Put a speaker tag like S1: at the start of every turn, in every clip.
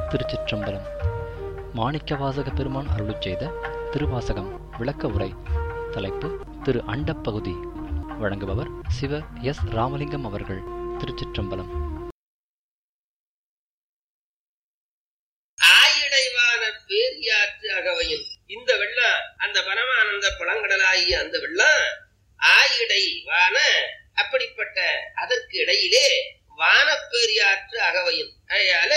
S1: திருச்சிற்றம்பலம் மாணிக்கவாசக பெருமான் அருளிச் செய்த திருவாசகம் விளக்க உரை தலைப்பு திரு அண்டப்பகுதி வழங்குபவர் சிவ எஸ் ராமலிங்கம் அவர்கள் திருச்சிற்றம்பலம்
S2: ஆயிடைவான பேரியாற்று அகவையும் இந்த வெள்ளம் அந்த பரமானந்த பழங்கடலாகிய அந்த வெள்ளம் ஆயிடைவான அப்படிப்பட்ட அதற்கு இடையிலே வானப்பேரியாற்று அகவையும் அதனால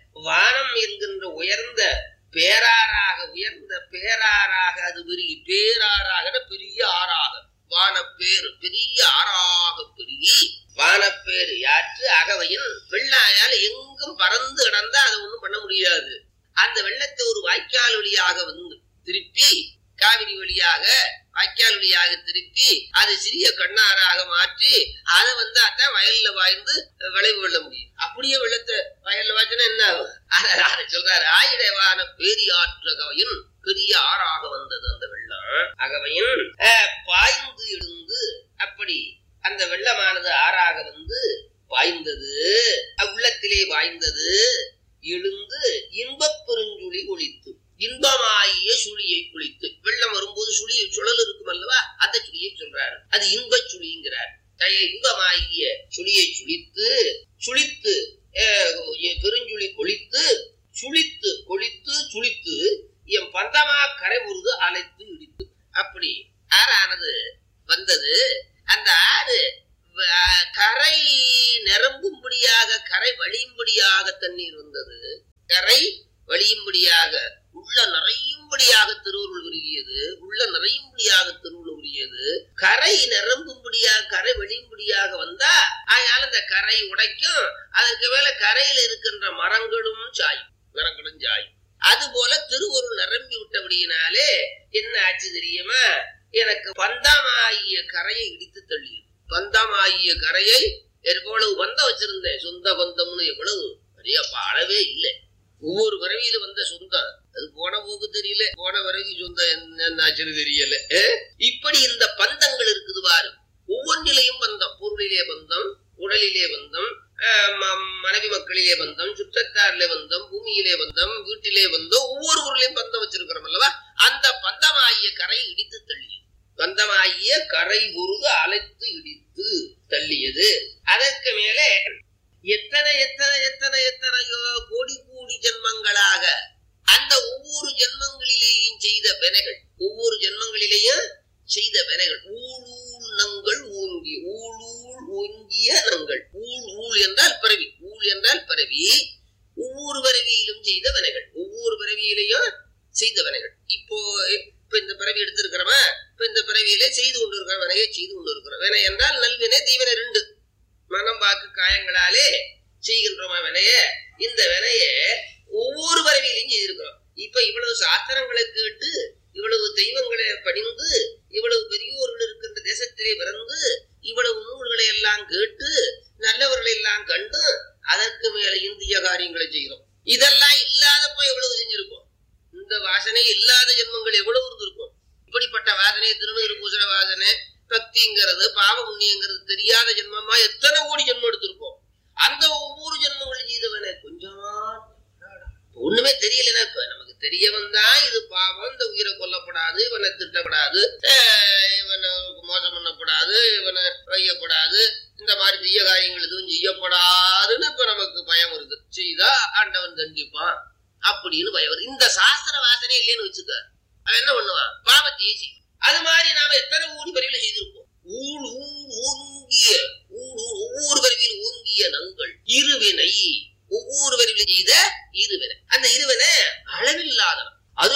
S2: வானம் என்கின்ற உயர்ந்த பேராறாக உயர்ந்த பேராறாக அது பெரிய பேராறாக பெரிய ஆறாக வானப்பேரு பெரிய ஆறாக பெருகி வானப்பேரு யாற்று அகவையின் வெள்ளாயால் எங்கும் பறந்து கிடந்தா அதை ஒண்ணும் பண்ண முடியாது அந்த வெள்ளத்தை ஒரு வாய்க்கால் வழியாக வந்து திருப்பி காவிரி வழியாக வாய்க்கால் வழியாக திருப்பி அது சிறிய கண்ணாறாக மாற்றி அதை வந்து அதான் வயல்ல வாய்ந்து விளைவு கொள்ள முடியும் அப்படியே வெள்ளத்தை வயல்ல வாய்ச்சினா என்ன ஆகும் அத- அதை சொல்றாரு ஆயிரவான பேரியாற்று அகவையின் பெரிய ஆறாக வந்தது அந்த வெள்ளம் அகவையின் அஹ், பாய்ந்து எழுந்து அப்படி அந்த வெள்ளமானது ஆறாக வந்து பாய்ந்தது அவ்வுள்ளத்திலே பாய்ந்தது எழுந்து இன்பப் பெருஞ்சுழி ஒழித்து இன்பமாகிய சுழியை குளித்து வெள்ளம் வரும்போது சுழி சுழல் இருக்கும் அல்லவா அந்த சுழியை சொல்றாரு அது இன்பச் சுழிங்கிறார் தய இன்பமாகிய சுழியை சுழித்து சுழித்து அஹ், பெருஞ்சுழி கொளித்து சுழித்து கொளித்து சுழித்து என் பந்தமா கரை உருது அழைத்து இடித்து அப்படி ஆறானது வந்தது அந்த ஆறு வ- கரை நிரம்பும்படியாக கரை வழியும்படியாக தண்ணீர் வந்தது கரை வழியும்படியாக உள்ள நிறையும்படியாக திருவுருள் உருகியது உள்ள நிறையும்படியாக திருவுருள் உரியது கரை நிரம்பும்படியாக கரை வழியும்படியாக வந்தா அதனால அந்த கரை உடைக்கும் அதற்கு மேல கரையில் இருக்கின்ற மரங்களும் சாயும் மரங்களும் சாயும் அது போல திருவுருள் நிரம்பி விட்டபடியினாலே என்ன ஆச்சு தெரியுமா எனக்கு பந்தமாகிய கரையை இடித்து தள்ளியது பந்தமாகிய கரையை எவ்வளவு பந்தம் வச்சிருந்தேன் சொந்த பந்தம்னு எவ்வளவு நிறைய அப்ப அளவே இல்லை ஒவ்வொரு பிறவியில வந்த சொந்தம் அது போன போக்கு தெரியல போன பிறவி சொந்தம் என்னன்னு தெரியல அஹ்? இப்படி இந்த பந்தங்கள் இருக்குது பாரு ஒவ்வொன்றிலையும் பந்தம் பொருளிலே பந்தம் உடலிலே பந்தம் அஹ் ம- மனைவி மக்களிலே பந்தம் சுற்றத்தாரிலே பந்தம் பூமியிலே பந்தம் வீட்டிலே பந்தம் ஒவ்வொரு ஊர்லயும் பந்தம் வச்சிருக்கிறோம் அல்லவா அந்த பந்தமாகிய கரை இடித்து தள்ளியது பந்தமாகிய கரை உருது அழைத்து இடித்து தள்ளியது அதற்கு மேலே எத்தனை எத்தனை எத்தனை எத்தனையோ கோடி கோடி ஜென்மங்களாக அந்த ஒவ்வொரு ஜென்மங்களிலேயும் செய்த வினைகள் ஒவ்வொரு ஜென்மங்களிலேயும் செய்த வினைகள் ஊழூள் நங்கள் ஓங்கி ஊழூள் ஓங்கிய நங்கள் ஊழ் ஊழ் என்றால் பிறவி ஊழ் என்றால் பிறவி ஒவ்வொரு பிறவியிலும் செய்த வினைகள் ஒவ்வொரு பிறவியிலையும் செய்த வினைகள் இப்போ இப்ப இந்த பிறவி எடுத்திருக்கிறவன் இப்ப இந்த பிறவியிலே செய்து கொண்டிருக்கிற வினையை செய்து கொண்டிருக்கிற வினை என்றால் நல்வினை தீவினை ரெண்டு மனம் வாக்கு காயங்களாலே செய்கின்றோம் வினைய இந்த வினைய ஒவ்வொரு பிறவியிலையும் செய்திருக்கிறோம் இப்ப இவ்வளவு சாஸ்திரங்களை கேட்டு இவ்வளவு தெய்வங்களை பணிந்து இவ்வளவு பெரியோர்கள் இருக்கின்ற தேசத்திலே பிறந்து இவ்வளவு நூல்களை எல்லாம் கேட்டு நல்லவர்களை எல்லாம் கண்டு அதற்கு மேல இந்திய காரியங்களை செய்கிறோம் இதெல்லாம் இல்லாதப்ப எவ்வளவு செஞ்சிருப்போம் இந்த வாசனை இல்லாத ஜென்மங்கள் எவ்வளவு இருந்திருக்கும் இப்படிப்பட்ட வாசனை திருநீறு பூசண வாசனை பக்திங்கிறது பாவ புண்ணியங்கிறது தெரியாத ஜென்மமா எத்தனை கோடி ஜென்மம் எடுத்திருப்போம் அந்த ஒவ்வொரு ஜென்மங்களும் செய்தவனே கொஞ்சமா ஒண்ணுமே தெரியலன்னா இப்ப நமக்கு தெரிய வந்தா இது பாவம் இந்த உயிரை கொல்லப்படாது இவனை திட்டப்படாது அஹ் இவனை மோசம் பண்ணப்படாது இவனை வையப்படாது இந்த மாதிரி தீய காரியங்கள் எதுவும் செய்யப்படாதுன்னு இப்ப நமக்கு பயம் வருது செய்தா ஆண்டவன் தண்டிப்பான் அப்படின்னு பயம் வருது இந்த சாஸ்திர வாசனை இல்லைன்னு வச்சுக்க அவன் என்ன பண்ணுவான் பாவத்தையே செய்யும் அது மாதிரி நாம எத்தனை ஊடி பறிவில் செய்திருப்போம் ஊழ் ஊழ் ஓங்கிய ஊழ் ஊழ் ஒவ்வொரு பருவியில் ஓங்கிய நங்கள் இருவினை ஒவ்வொரு வரிவிலும் செய்த இருவினை அந்த இருவினை அளவில்லாதவன் அது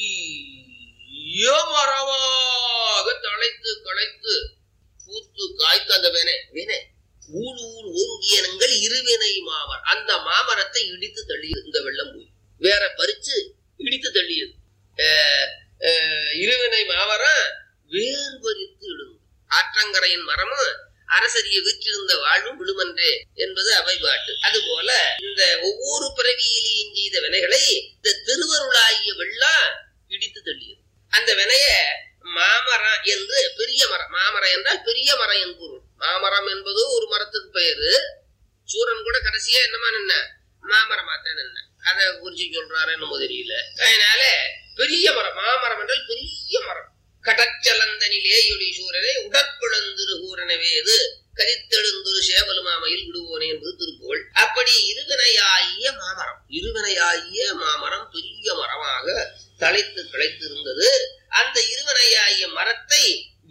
S2: பெரிய மரமாக தழைத்து களைத்து பூத்து காய்த்து அந்த வினை வினை ஊழ் ஊழ் ஓங்கியனங்கள் இருவினை மாமரம் அந்த மாமரத்தை இடித்து தள்ளியது இந்த வெள்ளம் போய் வேற பறிச்சு இடித்து தள்ளியது அஹ், அஹ், இருவினை மாமரம் வேர் பறித்து இழுந்து ஆற்றங்கரையின் மரமும் அரசரிய வீற்றிருந்த வாழ்வும் விழுமன்றே என்பது அவை பாட்டு அதுபோல இந்த ஒவ்வொரு பிறவியிலேயும் செய்த வினைகளை இந்த திருவருளாகிய வெள்ளம் இடித்து தள்ளியது அந்த வினைய மாமரம் என்று பெரிய மரம் மாமரம் என்றால் பெரிய மரம் என்பது மாமரம் என்பது ஒரு மரத்துக்கு பெயரு சூரன் கூட கடைசியா என்னமா நின்ன மாமரமா தான் என்ன அதை குறிச்சு சொல்றாரு என்னமோ தெரியல அதனால பெரிய மரம் மாமரம் என்றால் பெரிய மரம் கடச்சலந்தனிலே ஒளி சூரனை உடற்பிழந்திரு கூறனவேது கரித்தெழுந்துரு சேவலுமாமையில் விடுவோனே என்பது திருப்புகழ் அப்படி இருவினையாகிய மாமரம் இருவினையாகிய மாமரம் பெரிய மரமாக தலைத்து கிளைத்து இருந்தது அந்த இருவனையாகிய மரத்தை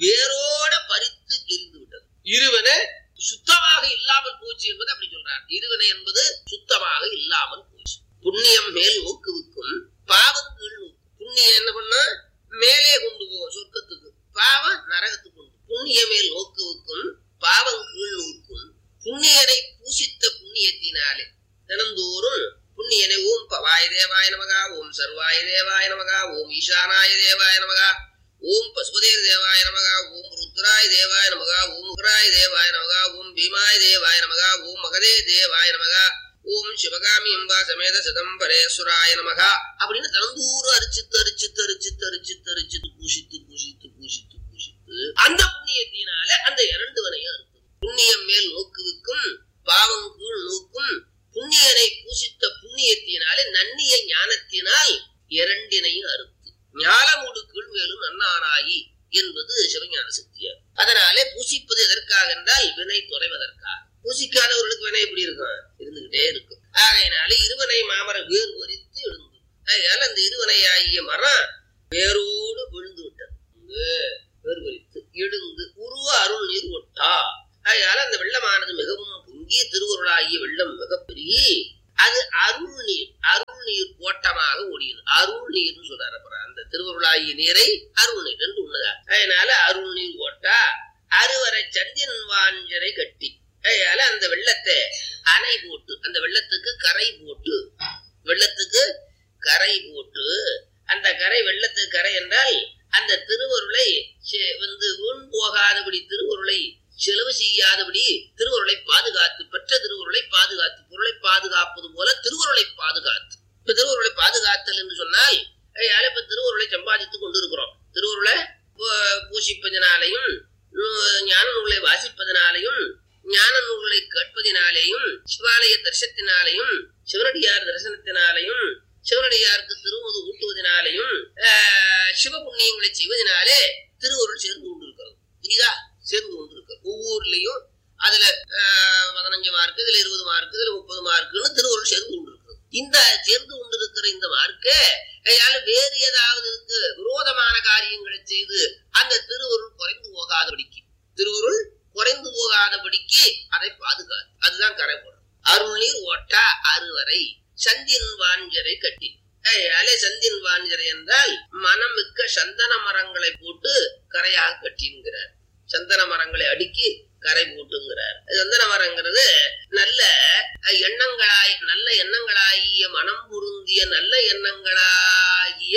S2: வேரோட பறித்து எரிந்து விட்டது இருவனை சுத்தமாக இல்லாமல் போச்சு என்பது அப்படி சொல்றார் இருவனை என்பது சுத்தமாக இல்லாமல் போச்சு புண்ணியம் மேல் ஊக்குவிக்கும் பாவம் கீழ் ஊக்கும். புண்ணியம் என்ன பண்ணா மேலே கொண்டு போகும் சொர்க்கத்துக்கு பாவம் நரகத்துக்கு கொண்டு போகும். புண்ணிய மேல் ஊக்குவிக்கும் பாவம் கீழ் ஊக்கும் புண்ணியனை பூசித்த புண்ணியத்தினாலே தினந்தோறும் புண்ணியனை ஓம் பவாய தேவாய நமகா ஓம் சர்வாய தேவாய நமகா ஓம் ஈசானாய தேவாய நமகா ஓம் பசுபதேர் தேவாய நமகா ஓம் ருத்ராய தேவாய நமகா ஓம் உக்ராய தேவாய நமகா ஓம் பீமாய தேவாய நமகா ஓம் மகதே தேவாய நமகா ஓம் சிவகாமி அம்பா சமேத சிதம்பரேஸ்வராய நமகா அப்படின்னு தினந்தோறும் அரிச்சித்து அரிச்சித்து அரிச்சித்து அரிச்சித்து அரிச்சித்து பூசித்து பூசித்து பூசித்து பூசித்து அந்த புண்ணியத்தினால அந்த இரண்டு வனையும் இருக்குது புண்ணியம் மேல் நோக்குவிக்கும் பாவம் கீழ் நோக்கும் புண்ணியனை பூசித்த புண்ணியத்தினாலே நன்னிய ஞானத்தினால் இரண்டினையும் அறுத்து ஞானமுடு கீழ் மேலும் நன்னாராயி என்பது சிவஞான சக்தியார் அதனாலே பூசிப்பது எதற்காக என்றால் வினை துறைவதற்காக பூசிக்காதவர்களுக்கு வினை எப்படி இருக்கும் இருந்துகிட்டே இருக்கும் ஆகையினாலே இருவனை மாமரம் வேறு பொறித்து எழுந்து அதனால அந்த இருவனை ஆகிய மரம் வேரோடு விழுந்து விட்டது வே- வேறு பொறித்து எழுந்து உருவ அருள் நீர் ஒட்டா அதனால அந்த வெள்ளமானது மிகவும் பொங்கி திருவருளாகிய வெள்ளம் மிகப்பெரிய அது அருள் நீர் அருள் நீர் ஓட்டமாக ஓடியது அருள் நீர்னு சொல்றாரு அப்புறம் அந்த திருவருளாகிய நீரை அருள் நீர் என்று உள்ளதா அதனால அருள் நீர் ஓட்டா அறுவரை சந்தின் வாஞ்சரை கட்டி அதனால அந்த வெள்ளத்தை அணை போட்டு அந்த வெள்ளத்துக்கு கரை போட்டு வெள்ளத்துக்கு கரை போட்டு அந்த கரை வெள்ளத்துக்கு கரை என்றால் அந்த திருவருளை செ- வந்து வீண் போகாதபடி திருவருளை செலவு செய்யாதபடி திருவருளை பாதுகாத்து பெற்ற திருவருளை பாதுகாத்து பொருளை பாதுகாப்பது போல திருவருளை பாதுகாத்து இப்ப திருவருளை பாதுகாத்தல் என்று சொன்னால் ஐயால இப்ப திருவருளை சம்பாதித்துக் கொண்டிருக்கிறோம் திருவருளை பூ- பூசிப்பதினாலையும் நூ- ஞான நூலை வாசிப்பதனாலையும் ஞான நூல்களை கேட்பதினாலேயும் சிவாலய தரிசனத்தினாலேயும் சிவனடியார் தரிசனத்தினாலேயும் சிவனடியாருக்கு திருமுது ஊட்டுவதனாலேயும் ஆஹ், சிவ புண்ணியங்களை செய்வதனாலே திருவருள் சேர்ந்து கொண்டிருக்கிறது புரியுதா சேர்ந்து கொண்டிருக்கிறது ஒவ்வொருலையும் அதுல ஆஹ், பதினஞ்சு மார்க்கு இதுல இருபது மார்க்கு இதுல முப்பது மார்க்குன்னு திருவருள் சேர்ந்து கொண்டிருக்கிறது இந்த சேர்ந்து கொண்டிருக்கிற இந்த மார்க்கு கையால வேறு ஏதாவது இதுக்கு விரோதமான காரியங்களை செய்து அந்த திருவருள் குறைந்து போகாதபடிக்கு திருவருள் குறைந்து போகாதபடிக்கு அதை பாதுகாத்து அதுதான் கரை போடும் அருள் நீர் ஓட்டா அறுவரை சந்தின் வாஞ்சரை கட்டி அலே சந்தின் வாஞ்சரை என்றால் மனம் மிக்க சந்தன மரங்களை போட்டு கரையாக கட்டிங்கிறார் சந்தன மரங்களை அடுக்கி கரை போட்டுங்கிறார் சந்தன மரங்கிறது நல்ல அஹ், எண்ணங்களாய் நல்ல எண்ணங்களாகிய மனம் பொருந்திய நல்ல எண்ணங்களாகிய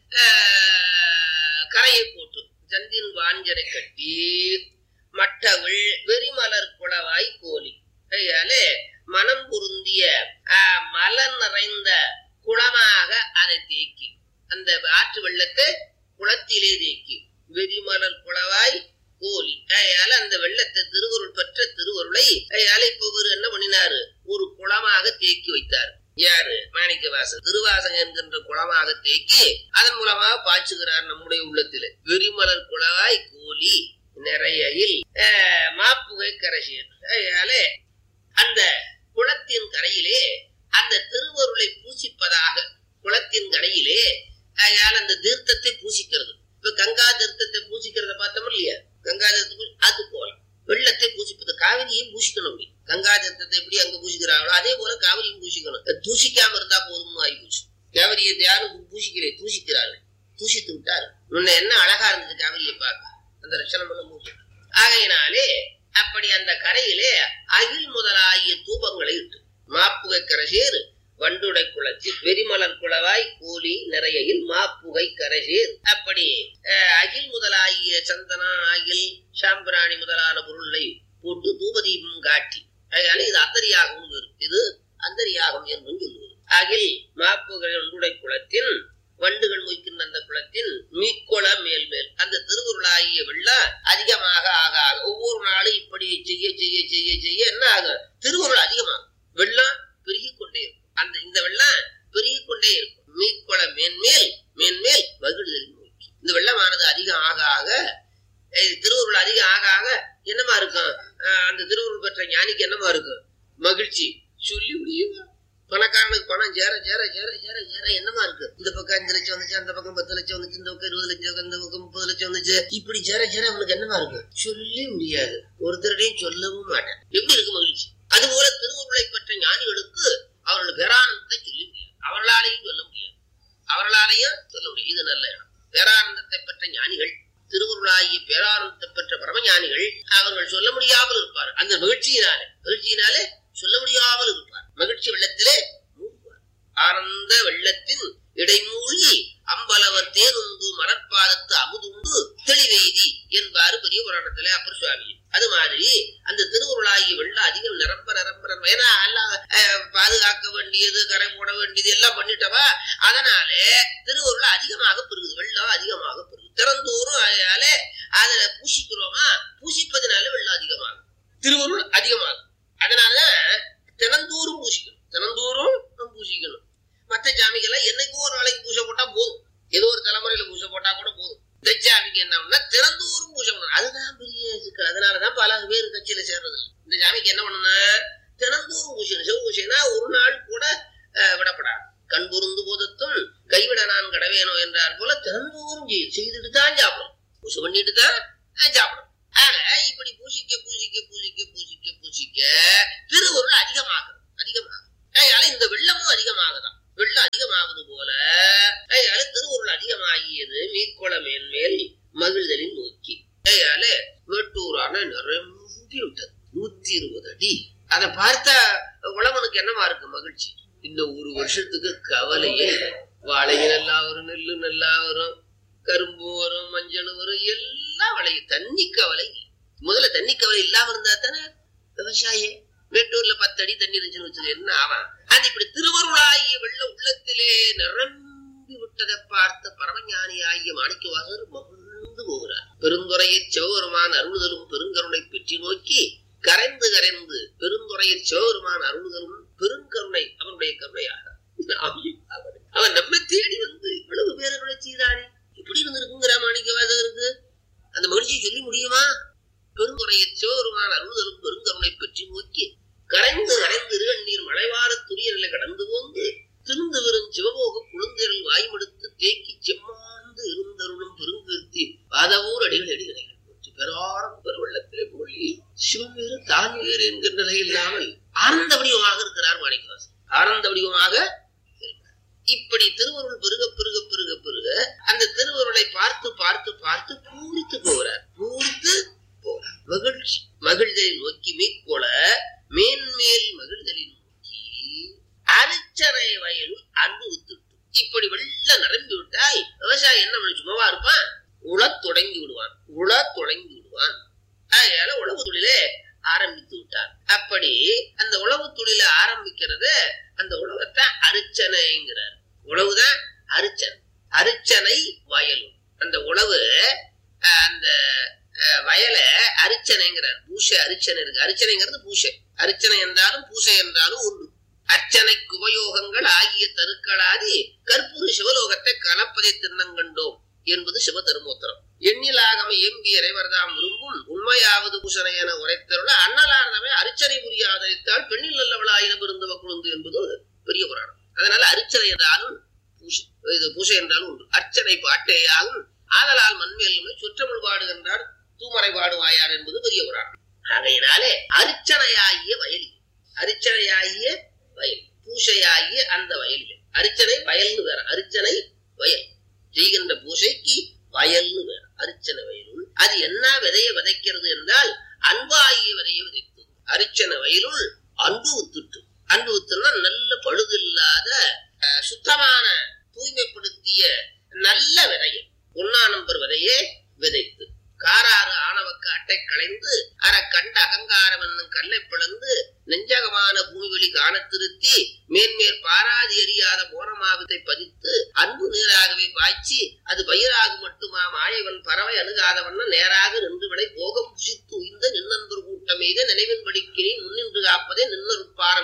S2: அஹ், கரையை போட்டு சந்தின் வாஞ்சரை கட்டி மட்டவிள் வெறிமலர் குளவாய் கோலி கையாலே மனம் பொருந்திய ஆஹ், மலர் நிறைந்த குளமாக அதை தேக்கி அந்த ஆற்று வெள்ளத்தை குளத்திலே தேக்கி வெறிமலர் குளவாய் கோலி கையால அந்த வெள்ளத்தை திருவருள் பெற்ற திருவருளை கையால இப்ப இவரு என்ன பண்ணினாரு ஒரு குளமாக தேக்கி வைத்தார் யாரு மாணிக்கவாசன் திருவாசகம் என்கின்ற குளமாக தேக்கி அதன் மூலமாக பாய்ச்சுகிறார் நம்முடைய உள்ளத்திலே வெறிமலர் குளவாய் கோலி நிறையில் ஆஹ், மாப்புகை கரசியர் அதனாலே அந்த குளத்தின் கரையிலே அந்த திருவருளை பூசிப்பதாக குளத்தின் கரையிலே அதனால அந்த தீர்த்தத்தை பூசிக்கிறது இப்ப கங்கா தீர்த்தத்தை பூசிக்கிறத பார்த்தோம் இல்லையா கங்கா தீர்த்தம் பூசி- அது போல வெள்ளத்தை பூசிப்பது காவிரியும் பூசிக்கணும் அப்படி கங்கா தீர்த்தத்தை எப்படி அங்க பூசிக்கிறாங்களோ அதே போல காவிரியும் பூசிக்கணும் அது தூசிக்காம இருந்தா போதும் ஆகி போச்சு காவிரியை யாரும் பூசிக்கலே தூசிக்கிறார்கள் தூசித்து விட்டாரு முன்ன என்ன அழகா இருந்தது காவிரியை பார்க்க அந்த ரட்சணம் பண்ண முடியும் ஆகையினாலே அப்படி அந்த கரையிலே அகில் முதலாகிய தூபங்களை இட்டு மாப்புகை கரசேர் வண்டுடை குளத்தில் வெறிமலர் குளவாய் கூலி நிறையில் மாப்புகை கரசேர் அப்படி அஹ், அகில் முதலாகிய சந்தனம் அகில் சாம்பிராணி முதலான பொருளை போட்டு தூபதீபம் காட்டி அதனால இது அந்தரியாகம் இது அந்தரியாகம் என்றும் சொல்லுவது அகில் மாப்புகை வண்டுடை குளத்தின் வண்டுகள் மொய்க்கின்ற அந்த குளத்தின் மீக்குள மேல் மேல் அந்த திருவுருளாகிய வெள்ளம் அதிகமாக ஆக ஆக ஒவ்வொரு நாளும் இப்படி செய்ய செய்ய செய்ய செய்ய என்ன ஆகும் திருவுருள் அதிகமாகும் வெள்ளம் பெருகி கொண்டே இருக்கும் அந்த இந்த வெள்ளம் பெருகி கொண்டே இருக்கும் மீட்கொள மேன்மேல் மேன்மேல் மகிழ்தல் நோக்கி இந்த வெள்ளமானது அதிகம் ஆக ஆக அஹ், திருவருள் அதிகம் ஆக ஆக என்னமா இருக்கும் அஹ், அந்த திருவருள் பெற்ற ஞானிக்கு என்னமா இருக்கும் மகிழ்ச்சி சொல்லி முடியுமா பணக்காரனுக்கு பணம் சேர சேர சேர சேர சேர என்னமா இருக்கு இந்த பக்கம் அஞ்சு லட்சம் வந்துச்சு அந்த பக்கம் பத்து லட்சம் வந்துச்சு இந்த பக்கம் இருபது லட்சம் இந்த பக்கம் முப்பது லட்சம் வந்துச்சு இப்படி சேர சேர அவனுக்கு என்னமா இருக்கு சொல்லி முடியாது ஒருத்தருடையும் சொல்லவும் மாட்டேன் எப்படி இருக்கு மகிழ்ச்சி அதுபோல திருவுருளை பெற்ற ஞானிகளுக்கு அவர்கள் பேரானந்தத்தை சொல்லி முடியாது அவர்களாலையும் சொல்ல முடியாது அவர்களாலையும் சொல்ல முடியும் இது நல்ல இடம் பேரானந்தத்தை பெற்ற ஞானிகள் திருவுருளாகிய பேரானந்தத்தை பெற்ற பரமஞானிகள் அவர்கள் சொல்ல முடியாமல் இருப்பார் அந்த மகிழ்ச்சியினாலே மகிழ்ச்சியினாலே சொல்ல முடியாமல் இருப்பார் மகிழ்ச்சி வெள்ளத்திலே மூழ்குவார் ஆனந்த வெள்ளத்தின் இடைமூழ்கி அம்பலவர் தேனுந்து மலர்பாதத்து அமுதுண்டு தெளிவெய்தி என்பாரு பெரிய புராணத்திலே அப்பர் சுவாமி அது மாதிரி அந்த திருவுருளாகிய வெள்ளம் அதிகம் நிரம்ப நிரம்ப நிரம்ப ஏன்னா எல்லாம் அஹ், பாதுகாக்க வேண்டியது கரை போட வேண்டியது எல்லாம் பண்ணிட்டவா அதனாலே திருவருள் அதிகமாக பெருகுது வெள்ளம் அதிகமாக பெருகுது திறந்தோறும் அதனால அதுல பூசிக்கிறோமா பூசிப்பதனால வெள்ளம் அதிகமாகும் திருவருள் அதிகமாகும் அதனாலதான் தினந்தோறும் பூசிக்கணும் தினந்தோறும் நம்ம பூசிக்கணும் மற்ற சாமிக்கெல்லாம் என்னைக்கோ ஒரு நாளைக்கு பூசை போட்டா போதும் ஏதோ ஒரு தலைமுறையில பூசை போட்டா கூட போதும் இந்த சாமிக்கு என்ன பண்ணா தினந்தோறும் பூசை பண்ணணும் அதுதான் பெரிய சிக்கல் அதனாலதான் பல பேர் கட்சியில சேர்றது இல்ல. இந்த சாமிக்கு என்ன பண்ணணும்னா தினந்தோறும் பூசணும் செவ் பூசைனா ஒரு நாள் கூட அஹ், விடப்படாது கண் பொருந்து போதத்தும் கைவிட நான் கடவேனோ என்றார் போல தினந்தோறும் செய்யும் செய்துட்டு தான் சாப்பிடும் பூசை பண்ணிட்டு தான் அஹ், சாப்பிடும் ஆக இப்படி பூசிக்க பூசிக்க பூசிக்க பூசிக்க பூசிக்க திருவருள் அதிகமாகும் அதிகமாகும் அதனால இந்த வெள்ளமும் அதிகமாகுதான் வெள்ளம் அதிகமாவது போல அதனால திருவருள் அதிகமாகியது மீட்கொள மேன்மேல் மகிழ்தலின் நோக்கி அதனால வேட்டூரான நிரம்பி விட்டது நூத்தி இருபது அடி அதை பார்த்தா உழவனுக்கு என்னவா இருக்கு மகிழ்ச்சி இந்த ஒரு வருஷத்துக்கு கவலையே வாழையும் நல்லா வரும் நெல்லு நல்லா வரும் கரும்பு வரும் மஞ்சள் வரும் எல்லாம் விளையும் தண்ணி கவலை இல்லை. முதல்ல தண்ணி கவலை இல்லாம இருந்தா தானே விவசாயி மேட்டூர்ல பத்து அடி தண்ணி இருந்துச்சுன்னு வச்சுக்க என்ன ஆவான் அது இப்படி திருவருளாகிய வெள்ள உள்ளத்திலே நிரம்பி விட்டதை பார்த்த பரமஞானி ஆகிய மாணிக்கவாசர் மகிழ்ந்து போகிறார் பெருந்துறையை சிவபெருமான் அருள்தலும் பெருங்கருணை பெற்றி நோக்கி கரைந்து கரைந்து பெருந்துறையை சிவபெருமான் அருள்தலும் பெருங்கருணை அவனுடைய கருணையாக அவன் அவன் நம்மை தேடி வந்து இவ்வளவு பேரருளை செய்தானே எப்படி இருந்திருக்குங்கிற மாணிக்க வாசகருக்கு அந்த மகிழ்ச்சியை சொல்லி முடியுமா பெருந்துறையை சிவபெருமான் அருள்தலும் பெருங்கருணை பற்றி நோக்கி கரைந்து கரைந்து இருகண்ணீர் மலைவார துரியர்களை கடந்து போந்து திருந்து வரும் சிவபோக குழுந்தரில் வாய்மெடுத்து தேக்கி செம்மாந்து இருந்தருளும் பெருங்கீர்த்தி பாதவூர் அடிகள் அடிகளைகள் போற்றி பெறாரம் பெருவெள்ளத்திலே போலி சிவன் வேறு தான் வேறு என்கிற நிலை இல்லாமல் ஆனந்த வடிவமாக இருக்கிறார் மாணிக்கவாசன் ஆனந்த வடிவமாக இருக்கிறார். இப்படி திருவருள் பெருக பெருக பெருக பெருக அந்த திருவருளை பார்த்து பார்த்து பார்த்து பூரித்து போகிறார் பூரித்து போகிறார் மகிழ்ச்சி மகிழ்தலை நோக்கி மீட்கொள மேன்மேல் மகிழ்தலை நோக்கி அரிச்சனை வயலுள் அன்பு வித்துட்டு இப்படி வெள்ள நிரம்பி விட்டால் விவசாயி என்ன பண்ண சும்மாவா இருப்பான் உழத் தொடங்கி விடுவான் உழத் தொடங்கி விடுவான் அதனால உழவு தொழிலே ஆரம்பித்து விட்டார் அப்படி அந்த உழவு தொழில ஆரம்பிக்கிறது அந்த உழவத்தான் அரிச்சனைங்கிறார் உழவுதான் அரிச்சனை அரிச்சனை வயலும் அந்த உழவு அஹ், அந்த அஹ், வயலை அரிச்சனைங்கிறார் பூசை அரிச்சனை இருக்கு அரிச்சனைங்கிறது பூசை அரிச்சனை என்றாலும் பூசை என்றாலும் ஒன்று அர்ச்சனைக்கு உபயோகங்கள் ஆகிய தருக்களாதி கற்பூர சிவலோகத்தை கலப்பதை திண்ணங்கண்டோம் என்பது சிவ தர்மோத்தரம் எண்ணிலாகம எம்பி இறைவர்தாம் விரும்பும் உண்மையாவது பூசனை என உரைத்தருள அண்ணலார்தவை அரிச்சனை புரியாதரித்தால் பெண்ணில் நல்லவளாயின பெருந்தவ குழுந்து என்பது பெரிய புராணம் அதனால அரிச்சனை என்றாலும் பூசை இது பூசை என்றாலும் உண்டு அர்ச்சனை பாட்டேயாகும் ஆதலால் மண்மேலுமே சுற்றமிழ் பாடுகின்றார் தூமறை பாடுவாயார் என்பது பெரிய புராணம் ஆகையினாலே அர்ச்சனையாகிய வயல் அரிச்சனையாகிய வயல் பூசையாகிய அந்த வயலில் அரிச்சனை வயல்னு வேற அரிச்சனை வயல் செய்கின்ற பூசைக்கு வயல்னு வேற அரிச்சனை வயலுள் அது என்ன விதையை விதைக்கிறது என்றால் அன்பாகிய விதையை விதைத்து அரிச்சனை வயலுள் அன்பு வித்துட்டு அன்பு வித்துனா நல்ல பழுதில்லாத அஹ், சுத்தமான தூய்மைப்படுத்திய நல்ல விதையை ஒன்னா நம்பர் விதையே விதைத்து காராறு ஆணவக்கு அட்டை களைந்து அற கண்ட அகங்காரம் என்னும் கல்லை பிளந்து நெஞ்சகமான பூமிவெளி காணத் திருத்தி மேன்மேற் பாராதி எறியாத போனமாவித்தை பதித்து அன்பு நீராகவே பாய்ச்சி அது பயிராக மட்டுமா மாயவன் பறவை அணுகாதவண்ண நேராக நின்று விடை போகம் புசித்து உய்ந்த நின்னன்பர் கூட்டம் எய்த நினைவின் படிக்கிறேன் முன்னின்று காப்பதே நின்னருப்பாரம் என்றும்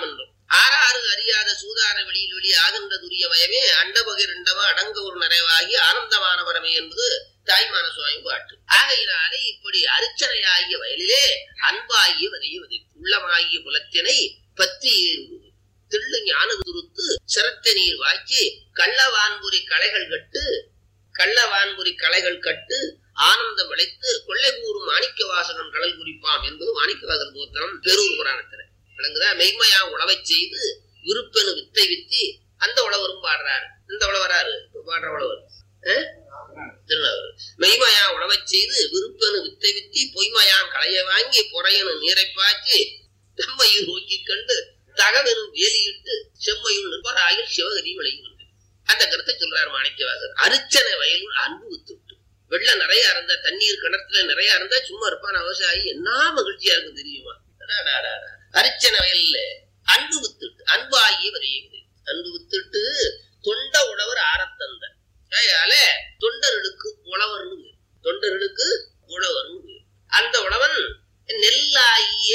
S2: ஆறாறு அறியாத சூதார வெளியில் வெளி ஆகின்ற துரியமயமே அண்டபகிரண்டமா அடங்க ஒரு நிறைவாகி ஆனந்தமானவரமே என்பது தாய்மான சுவாமி பாட்டு ஆகையினாலே இப்படி அரிச்சனையாகிய வயலிலே அன்பாகிய வரையுவது உள்ளமாகிய புலத்தினை பற்றி ஏறுவது தெள்ளு ஞான துருத்து சிரத்த நீர் வாய்ச்சி கள்ளவான்புரி களைகள் கட்டு கள்ளவான்புரி களைகள் கட்டு ஆனந்தம் விளைத்து கொள்ளை கூறும் மாணிக்க வாசகன் கடல் குறிப்பாம் என்பது மாணிக்க வாசகன் கோத்திரம் பெரூர் புராணத்துல விளங்குதா மெய்மையா உழவை செய்து விருப்பெனு வித்தை வித்தி அந்த உழவரும் பாடுறாரு இந்த உழவராரு இப்ப பாடுற உழவர் அஹ்? திருநாவலூர் மெய்மையா உழவை செய்து விருப்பெனு வித்தை வித்தி பொய்மையான் களைய வாங்கி பொறையனு நீரை பாய்ச்சி செம்மையும் நோக்கி கண்டு தகவெனும் வேலியிட்டு செம்மையும் நிற்பராயில் சிவகரி விளையும் என்று. அந்த கருத்தை சொல்றாரு மாணிக்கவாசர் அரிச்சனை வயலுள் அன்பு வித்துட்டு வெள்ளம் நிறைய இருந்தா தண்ணீர் கிணத்துல நிறைய இருந்தா சும்மா இருப்பான் விவசாயி என்ன மகிழ்ச்சியா இருக்கு தெரியுமா அடாடாடாடா. அரிச்சனை வயல்ல அன்பு வித்துட்டு அன்பு ஆகிய வரையுது அன்பு வித்துட்டு தொண்ட உழவர் ஆரத்தந்த அதனால தொண்டர்களுக்கு உழவர்னு பேரு. தொண்டர்களுக்கு உழவர்னு பேரு. அந்த உழவன் நெல்லாகிய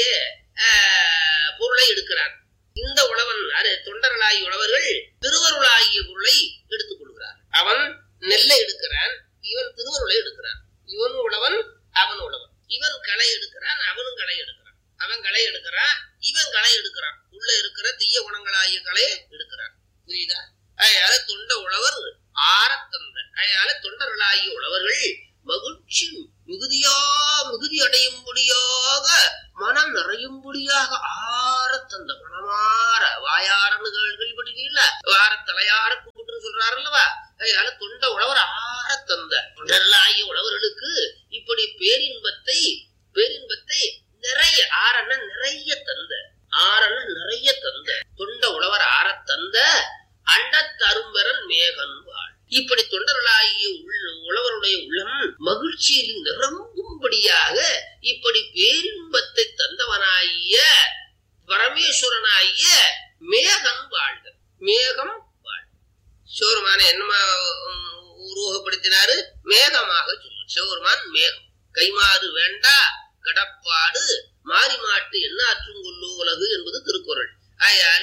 S2: ஆஹ், பொருளை எடுக்கிறான் இந்த உழவன் அது தொண்டர்களாகிய உழவர்கள் திருவருளாகிய பொருளை எடுத்துக் கொள்கிறார் அவன் நெல்லை எடுக்கிறான் இவன் திருவருளை எடுக்கிறான் இவன் உழவன் அவன் உழவன் இவன் களை எடுக்கிறான் அவனும் களை எடுக்கிறான் அவன் களை எடுக்கிறான் இவன் களை எடுக்கிறான் உள்ள இருக்கிற தீய குணங்களாகிய களையை எடுக்கிறான் புரியுதா அதனால தொண்ட உழவர் ஆரத்தந்த அதனால தொண்டர்களாகிய உழவர்கள் மகிழ்ச்சி மிகுதியா மிகுதி அடையும்படியாக மனம் நிறையும்படியாக ஆரத்தந்த மனமாற வாயாரன்னு கேள்விப்பட்டிருக்கீங்களா வார தலையார கூப்பிட்டு சொல்றாரு அல்லவா அதனால தொண்ட உழவர் ஆரத்தந்த தொண்டர்களாகிய உழவர்களுக்கு இப்படி பேரின்பத்தை பேரின்பத்தை நிறைய ஆறன நிறைய தந்த ஆறன நிறைய தந்த தொண்ட உழவர் ஆறத் தந்த அண்டத்தரும்பரன் மேகன் வாழ் இப்படி தொண்டர்களாகிய உள்ள உழவருடைய உள்ளம் மகிழ்ச்சியில் நிரம்பும்படியாக இப்படி பேரின்பத்தை தந்தவனாகிய பரமேஸ்வரனாகிய மேகன் வாழ்க மேகம் வாழ் சிவருமான என்னமா உம், உருவகப்படுத்தினாரு மேகமாக சொல்லு சிவருமான் மேகம் கைமாறு வேண்டா கடப்பாடு மாறி மாட்டு என்ன கொல்லு உலகு என்பது திருக்குறள் அதனால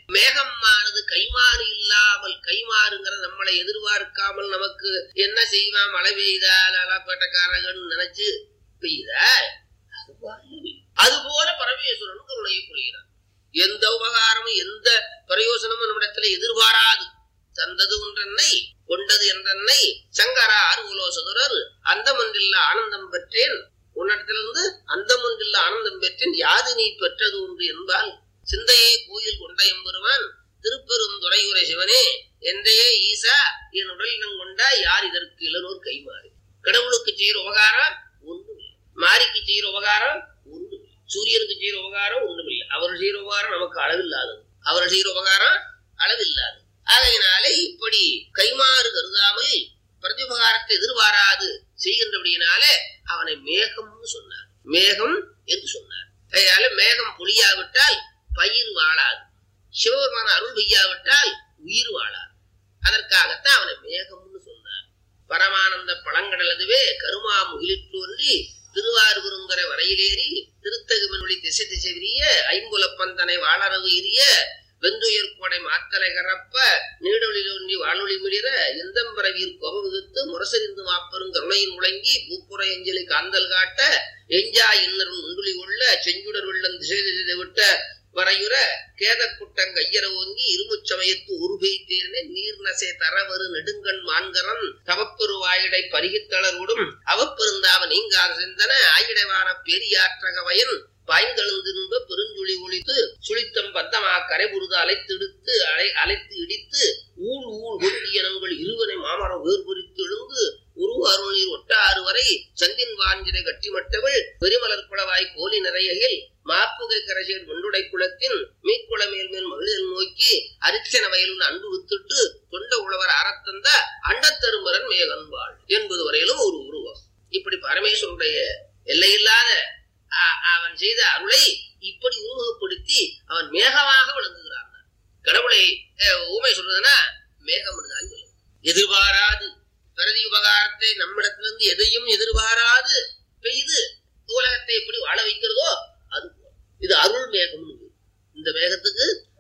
S2: மேகமானது கைமாறு இல்லாமல் கைமாறுங்கிற நம்மளை எதிர்பார்க்காமல் நமக்கு என்ன செய்வான் மழை பெய்தால் அலாப்பேட்டக்காரங்கன்னு நினைச்சு பெய்யுதா அது போல அது போல பரமேஸ்வரன் கருணையை பொழிகிறான் எந்த உபகாரமும் எந்த பிரயோசனமும் நம்மிடத்துல எதிர்பாராது தந்தது ஒன்றென்னை கொண்டது என்றென்னை சங்கரா அருகுலோசதுரர் அந்தமன்றில்ல ஆனந்தம் பெற்றேன் உன்னிடத்திலிருந்து அந்தமன்றில்ல ஆனந்தம் பெற்றேன் யாது நீ பெற்றது உண்டு என்பால் சிந்தையே கோயில் கொண்ட எம்பெருமான் திருப்பெரும் துறையுரை சிவனே என்றையே ஈசா என் உடலினம் கொண்டா யார் இதற்கு இளநூர் கைமாறி கடவுளுக்கு செய்யற உபகாரம் ஒன்றுமில்லை மாரிக்கு செய்யற உபகாரம் ஒன்றுமில்லை சூரியனுக்கு செய்யற உபகாரம் ஒன்றுமில்லை அவர் செய்யற உபகாரம் நமக்கு அளவில்லாதது அவர் செய்யற உபகாரம் அளவில்லாதது ஆகையினாலே இப்படி கைமாறு கருதாமல் பிரதிபகாரத்தை எதிர்பாராது செய்கின்றபடியினாலே அவனை மேகம்னு சொன்னார் மேகம் என்று சொன்னார் அதனால மேகம் பொழியாவிட்டால் பயிர் வாழாது சிவபெருமான அருள் பெய்யாவிட்டால் உயிர் வாழாது அதற்காகத்தான் அவனை மேகம்னு சொன்னார் பரமானந்த பழங்கடல் அதுவே கருமா முகிலிற்றோன்றி திருவாரூருங்கரை வரையிலேறி திருத்தகுமொழி திசை திசை விரிய ஐம்புலப்பந்தனை வாழறவு எரிய வெந்துயர் கோடை மாத்தலை கரப்ப நீடொழில் ஒன்றி வானொலி மிளிர எந்தம்பரவீர் கொப விகுத்து முரசறிந்து மாப்பெரும் கருணையின் முழங்கி பூப்புற எஞ்சலி காந்தல் காட்ட எஞ்சா இன்னரும் உண்டுளி உள்ள செஞ்சுடர் வெள்ளம் திசை திசை விட்ட வரையுற கேதக்குட்டம் கையற ஓங்கி இருமுச்சமயத்து உருகை தேர்னே நீர் நசை தரவரு நெடுங்கண் மான்கரன் தவப்பெரு வாயிடை பருகித்தளரோடும் அவப்பெருந்தாவ நீங்காத சிந்தன ஆயிடைவான பெரியாற்றக வயன் பாய்ந்தெழுந்திருந்த பெருஞ்சுழி ஒழித்து சுழித்தம் பத்தமா கரைபுருது அலைத்தெடுத்து அலை அலைத்து இடித்து ஊழ் ஊழ் கொண்டியனங்கள் இருவனை மாமரம் வேர்புரித்து எழுந்து உருவ அருள்நீர் ஒட்டாறு வரை சந்தின் வாஞ்சிரை கட்டிமட்டவள் பெருமலர் குளவாய் கோலி நிறையில் மாப்புகை கரசேர் வெண்டுடை குளத்தின் மீக்குள மேல் மேல் மகளிர் நோக்கி அரிச்சன வயலுன் அன்பு வித்துட்டு தொண்ட உழவர் அறத்தந்த அண்டத்தரும்பரன் மேகன்பாள் என்பது வரையிலும் ஒரு உருவம் இப்படி பரமேஸ்வருடைய எல்லையில்லாத அ- அவன் செய்த அருளை இப்படி உருவகப்படுத்தி அவன் மேகமாக விளங்குகிறான் கடவுளை அஹ், ஊமை சொல்றதுன்னா மேகம் தான் சொல்லும் எதிர்பாராது பிரதி உபகாரத்தை நம்மிடத்திலிருந்து எதையும் எதிர்பாராது பெய்து உலகத்தை எப்படி வாழ வைக்கிறதோ அது போல. இது அருள் மேகம் இந்த மேகத்துக்கு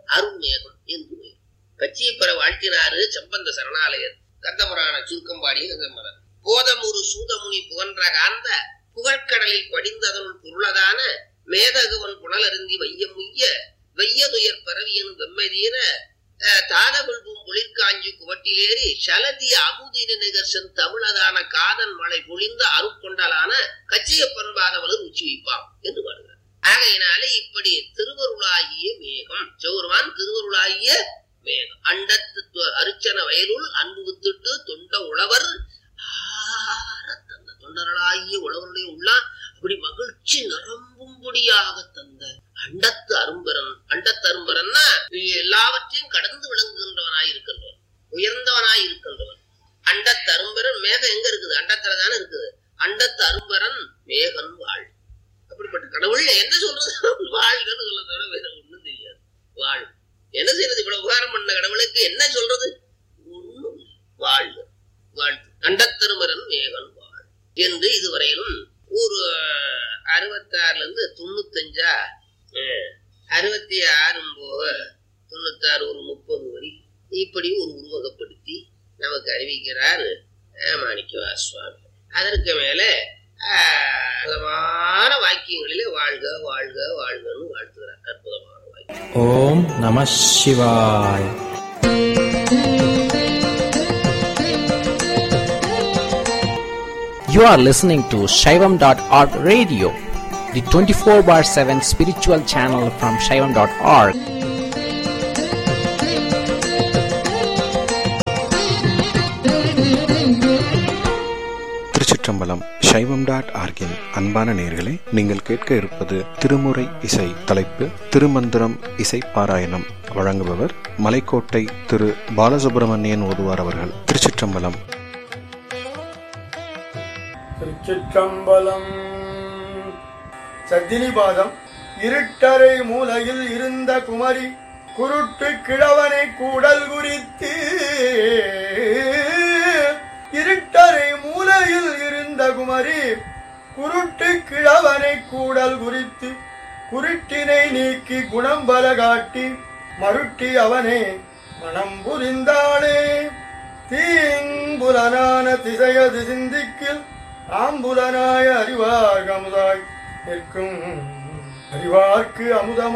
S2: அருள்மேகம் என்று பெயர். கச்சியப்பர வாழ்த்தினாரு சம்பந்த சரணாலயர் கந்தபுராண சுருக்கம் பாடிய கந்தமரர் போதமுரு சூதமுனி புகன்ற காந்த புகழ்கடலில் படிந்ததனுள் பொருளதான மேதகுவன் புனலருந்தி வையம் முய்ய வெய்யதுயர் பரவியன் வெம்மைதீர தாதகுள்பும் குளிர்காஞ்சி குவட்டிலேறி சலதி அமுதின நிகர்சன் தமிழதான காதன் மலை பொழிந்த அருட்கொண்டலான கச்சியப்பன் பாதவலர் உச்சி வைப்பாம் என்று பாடுகிறார் ஆகையினாலே இப்படி திருவருளாகிய மேகம் சௌர்வான் திருவருளாகிய மேகம் அண்டத்து து- அருச்சன வயலுள் அன்பு வித்துட்டு தொண்ட உழவர் ஆரத் தந்த தொண்டர்களாகிய உழவருடைய உள்ளான் அப்படி மகிழ்ச்சி நிரம்பும்படியாக தந்த அண்டத்து அரும்பரன் அண்டத்து அரும்பரன்னா எல்லாவற்றையும் கடந்து விளங்குகின்றவனாய் இருக்கின்றவன் உயர்ந்தவனாய் இருக்கின்றவன் அண்டத்து அரும்பரன் மேகம் எங்க இருக்குது அண்டத்துல தானே இருக்குது அண்டத்து அரும்பரன் மேகன் வாழ் அப்படிப்பட்ட கடவுள் என்ன சொல்றது வாழ்கன்னு சொல்ல தவிர வேற ஒண்ணும் தெரியாது வாழ் என்ன செய்யறது இவ்வளவு உபகாரம் பண்ண கடவுளுக்கு என்ன சொல்றது ஒண்ணும் இல்லை. வாழ்க வாழ்த்து அண்டத்தருமரன் மேகன் வாழ் என்று இதுவரையிலும் ஒரு அறுபத்தாறுல இருந்து தொண்ணூத்தஞ்சா அஹ், அறுபத்தி ஆறும் போக தொண்ணூத்தாறு ஒரு முப்பது வரி இப்படி ஒரு உருவகப்படுத்தி நமக்கு அறிவிக்கிறார் அஹ், மாணிக்கவா சுவாமி அதற்கு மேல ஆஹ், அற்புதமான வாக்கியங்களிலே வாழ்க வாழ்க வாழ்கன்னு வாழ்த்துகிறார் அற்புதமான வாக்கியம்
S3: ஓம் நம சிவாய் You are listening to Shaivam.org radio, the 24 bar 7 spiritual channel from Shaivam.org.
S4: திருச்சிற்றம்பலம் சைவம் டாட் ஆர்கின் அன்பான நேர்களே நீங்கள் கேட்க இருப்பது திருமுறை இசை தலைப்பு திருமந்திரம் இசை பாராயணம் வழங்குபவர் மலைக்கோட்டை திரு பாலசுப்பிரமணியன் ஓதுவார் அவர்கள் திருச்சிற்றம்பலம்
S5: திருச்சிற்றம்பலம் சத்தினிபாதம் இருட்டறை மூலையில் இருந்த குமரி குருட்டு கிழவனை கூடல் குறித்து இருட்டறை மூலையில் இருந்த குமரி குருட்டு கிழவனை கூடல் குறித்து குருட்டினை நீக்கி குணம் பல காட்டி மருட்டி அவனே மனம் புரிந்தாளே தீங்குலனான திசையது சிந்திக்கில் ஆம்புலனாய அறிவார்க்கு அமுதாய் நிற்கும் அறிவார்க்கு அமுதம்